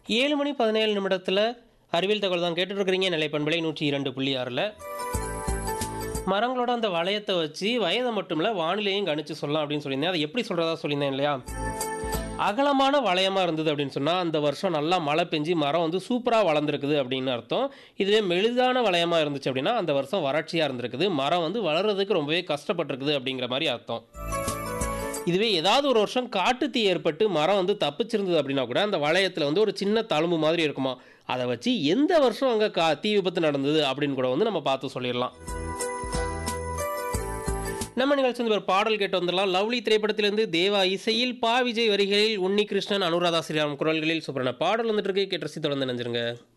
ஏழு மணி பதினேழு நிமிடத்தில் அறிவியல் தகவல் தான் கேட்டுட்ருக்கிறீங்க நிலைப்பண்பலை நூற்றி இரண்டு புள்ளி ஆறில் மரங்களோட அந்த வளையத்தை வச்சு வயதை மட்டும் இல்லை வானிலையும் கணிச்சு சொல்லலாம் அப்படின்னு சொல்லியிருந்தேன் அதை எப்படி சொல்கிறதா சொல்லியிருந்தேன் இல்லையா அகலமான வளையமாக இருந்தது அப்படின்னு சொன்னால் அந்த வருஷம் நல்லா மழை பெஞ்சு மரம் வந்து சூப்பராக வளர்ந்துருக்குது அப்படின்னு அர்த்தம் இதுவே மெலிதான வளையமாக இருந்துச்சு அப்படின்னா அந்த வருஷம் வறட்சியாக இருந்திருக்குது மரம் வந்து வளர்கிறதுக்கு ரொம்பவே கஷ்டப்பட்டிருக்குது அப்படிங்கிற மாதிரி அர்த்தம் இதுவே ஏதாவது ஒரு வருஷம் காட்டுத்தீ ஏற்பட்டு மரம் வந்து தப்பிச்சிருந்தது அப்படின்னா கூட அந்த வளையத்தில் வந்து ஒரு சின்ன தழும்பு மாதிரி இருக்குமா அதை வச்சு எந்த வருஷம் அங்கே கா தீ விபத்து நடந்தது அப்படின்னு கூட வந்து நம்ம பார்த்து சொல்லிடலாம் நம்ம நிகழ்ச்சி வந்து ஒரு பாடல் கேட்டு வந்துடலாம் லவ்லி திரைப்படத்திலிருந்து தேவா இசையில் பா விஜய் வரிகளில் உன்னி கிருஷ்ணன் அனுராதா ஸ்ரீராம் குரல்களில் சூப்பரான பாடல் வந்துட்டு இருக்கு கேட்டு ரசி தொடர்ந்து நினைஞ்சிருங்க